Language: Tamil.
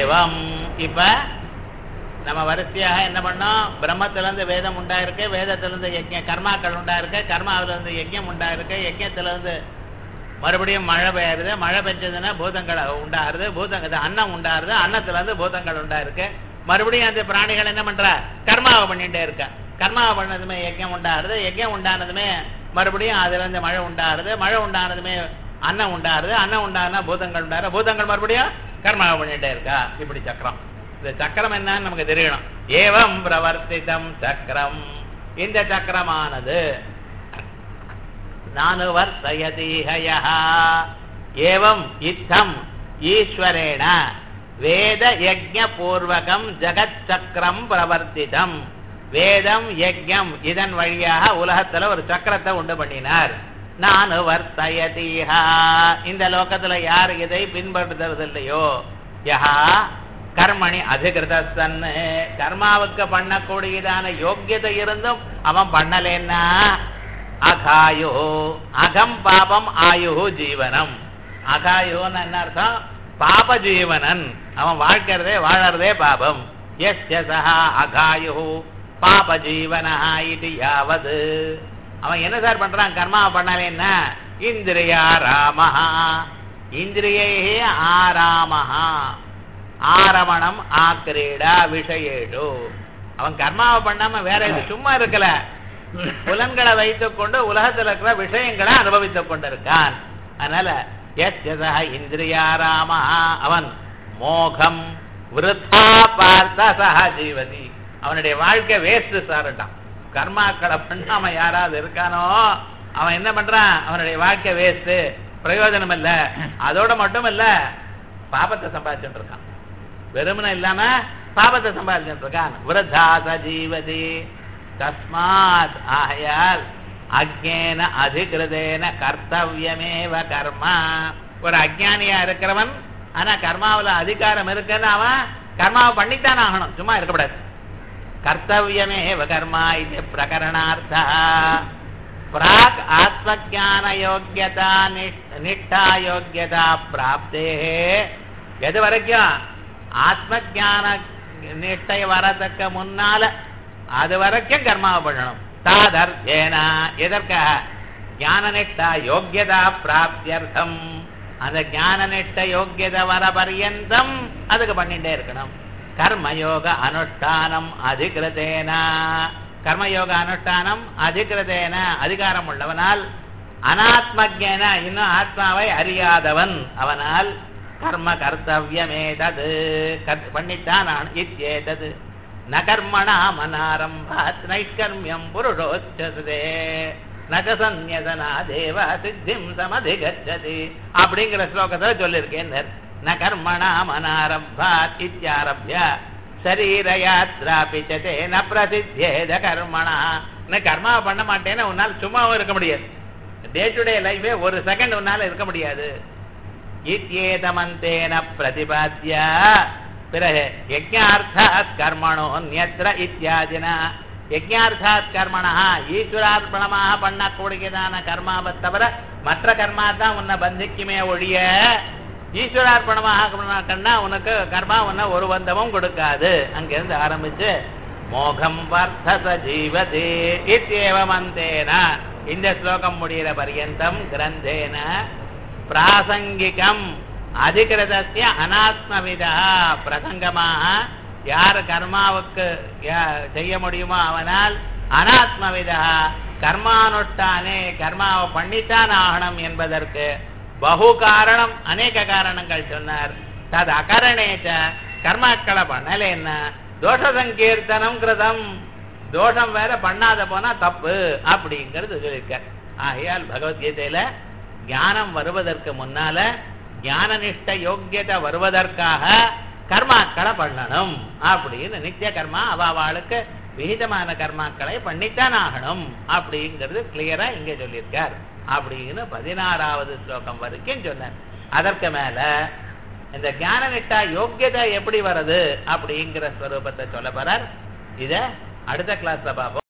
ஏவம் இப்ப நம்ம வரிசையாக என்ன பண்ணோம் பிரம்மத்திலிருந்து வேதம் உண்டாயிருக்கு வேதத்திலிருந்து யஜ்யம் கர்மாக்கள் உண்டாயிருக்கு கர்மாவிலிருந்து யஜ்யம் உண்டாயிருக்கு யஜ்யத்திலிருந்து மறுபடியும் மழை பெய்யுறது மழை பெஞ்சதுன்னா பூதங்கள் உண்டாருது பூதங்க இது அன்னம் உண்டாருது அன்னத்துல இருந்து பூதங்கள் உண்டாயிருக்கு மறுபடியும் அந்த பிராணிகள் என்ன பண்ற கர்மாவை பண்ணிட்டே இருக்க கர்மாவை பண்ணதுமே யஜ்யம் உண்டாருது யஜ்யம் உண்டானதுமே மறுபடியும் அதுல இருந்து மழை உண்டாருது மழை உண்டானதுமே அன்னம் உண்டாருது அன்னம் உண்டானா பூதங்கள் உண்டாரு பூதங்கள் மறுபடியும் கர்மாவை பண்ணிட்டே இருக்கா இப்படி சக்கரம் இந்த சக்கரம் என்னன்னு நமக்கு தெரியணும் ஏவம் பிரவர்த்திதம் சக்கரம் இந்த சக்கரமானது நானுவர்த்தயதீஹய ஏவம் இத்தம் ஈஸ்வரேண வேத யஜ்ஞ பூர்வகம் ஜகத் சக்கரம் பிரவர்த்திதம் வேதம் யஜ்ஞம் இதன் வழியாக உலகத்துல ஒரு சக்கரத்தை உண்டு பண்ணினார் நானு வர்த்தயதீஹா இந்த லோகத்துல யார் இதை பின்பற்றுறது இல்லையோ யஹா கர்மணி அதிகிருத சன்னு கர்மாவுக்கு பண்ணக்கூடியதான யோக்கியதை இருந்தும் அவன் பண்ணலேன்னா அகாயோ அகம் பாபம் ஆயு ஜீவனம் அகாயோன்னு என்ன அர்த்தம் பாப ஜீவனன் அவன் வாழ்க்கிறதே வாழறதே பாபம் எஸ்ய சஹா அகாயு பாப ஜீவனா இது யாவது அவன் என்ன சார் பண்றான் கர்மாவை பண்ணலேன்னா இந்திரியா ராமஹா இந்திரியே ஆராமஹா ஆரமணம் ஆக்கிரீடா விஷயேடு அவன் கர்மாவை பண்ணாம வேற எது சும்மா இருக்கல புலன்களை வைத்துக் கொண்டு உலகத்தில் இருக்கிற விஷயங்களை அனுபவித்துக் கொண்டிருக்கான் அதனால எஸ்யதா இந்திரியாராமா அவன் மோகம் விருத்தா பார்த்த சஹா ஜீவதி அவனுடைய வாழ்க்கை வேஸ்ட் சாருட்டான் கர்மாக்களை பண்ணாம யாராவது இருக்கானோ அவன் என்ன பண்றான் அவனுடைய வாழ்க்கை வேஸ்ட் பிரயோஜனம் இல்ல அதோட மட்டும் இல்ல பாபத்தை சம்பாதிச்சுட்டு இருக்கான் வெறுமனை இல்லாம பாபத்தை சம்பாதிச்சுட்டு இருக்கான் விரதா சஜீவதி தஸ்மாத் ஆகையால் அஜ்ஞேன அதிகிருதேன கர்த்தவியமேவ கர்மா ஒரு அஜ்ஞானியா இருக்கிறவன் ஆனா கர்மாவுல அதிகாரம் இருக்குன்னு அவன் கர்மாவை பண்ணித்தான் ஆகணும் சும்மா இருக்கக்கூடாது கர்த்தவியமேவ கர்மா இது பிரகரணார்த்தா பிராக் ஆத்மஜான யோக்கியதா நிஷ்டா யோக்கியதா பிராப்தே எது வரைக்கும் ஆத்ம ஜான நிஷ்டை வரதுக்கு முன்னால அது வரைக்கும் கர்மாவை பண்ணணும் தாதர்த்தேனா எதற்காக ஞான நிஷ்டா யோக்கியதா பிராப்தியர்த்தம் அந்த ஞான நிஷ்ட யோக்கியதை வர பரியந்தம் அதுக்கு பண்ணிட்டே இருக்கணும் கர்மயோக அனுஷ்டானம் அதிகிருதேனா கர்மயோக அனுஷ்டானம் அதிகிருதேன அதிகாரம் உள்ளவனால் அனாத்மஜேன இன்னும் ஆத்மாவை அறியாதவன் அவனால் கர்ம கர்த்தவியமே தது பண்ணித்தான் இத்யேதது ந கர்மணா மனாரம்பாத் நைஷ்கர்மியம் புருஷோச்சதே நக சந்நியசனா தேவ சித்திம் சமதிகச்சதி அப்படிங்கிற ஸ்லோகத்தை சொல்லியிருக்கேன் ந கர்மணா மனாரம்பாத் இத்தியாரப்ய சரீர யாத்ரா பிச்சதே ந பிரசித்தேத கர்மணா நான் கர்மா பண்ண மாட்டேன்னு உன்னால் சும்மாவும் இருக்க முடியாது டே டு டே லைஃபே ஒரு செகண்ட் உன்னால இருக்க முடியாது இத்யேதமந்தேன பிரதிபாத்திய பிறகு யஜ்ஞார்த்தாத் கர்மணோ நியத்ர இத்தியாதினா யஜ்ஞார்த்தாத் கர்மணா ஈஸ்வரார்ப்பணமாக பண்ணக்கூடியதான கர்மாவை தவிர மற்ற கர்மா தான் உன்னை பந்திக்குமே ஒழிய ஈஸ்வரார்ப்பணமாக கண்ணா உனக்கு கர்மா உன்னை ஒரு பந்தமும் கொடுக்காது அங்கிருந்து ஆரம்பிச்சு மோகம் வர்த்தச ஜீவதே இத்தியேவமந்தேன இந்த ஸ்லோகம் முடிகிற பரியந்தம் கிரந்தேன பிராசங்கிகம் அதிகிருதத்திய அனாத்மவிதா பிரசங்கமாக யார் கர்மாவுக்கு செய்ய முடியுமோ அவனால் அனாத்மவிதா கர்மானுஷ்டானே கர்மாவை பண்ணித்தான் ஆகணும் என்பதற்கு பகு காரணம் அநேக காரணங்கள் சொன்னார் தது அகரணேச்ச கர்மாக்களை பண்ணலேன்னா தோஷ சங்கீர்த்தனம் கிருதம் தோஷம் வேற பண்ணாத போனா தப்பு அப்படிங்கிறது சொல்லியிருக்க ஆகையால் பகவத்கீதையில ஞானம் வருவதற்கு முன்னால ஞான நிஷ்ட யோக்கியத்தை வருவதற்காக கர்மாக்களை பண்ணணும் அப்படின்னு நித்திய கர்மா அவாவாளுக்கு விகிதமான கர்மாக்களை பண்ணித்தான் ஆகணும் அப்படிங்கிறது கிளியரா இங்க சொல்லியிருக்கார் அப்படின்னு பதினாறாவது ஸ்லோகம் வரைக்கும் சொன்னார் அதற்கு மேல இந்த ஞான நிஷ்டா யோக்கியதை எப்படி வருது அப்படிங்கிற ஸ்வரூபத்தை சொல்ல போறார் இத அடுத்த கிளாஸ்ல பார்ப்போம்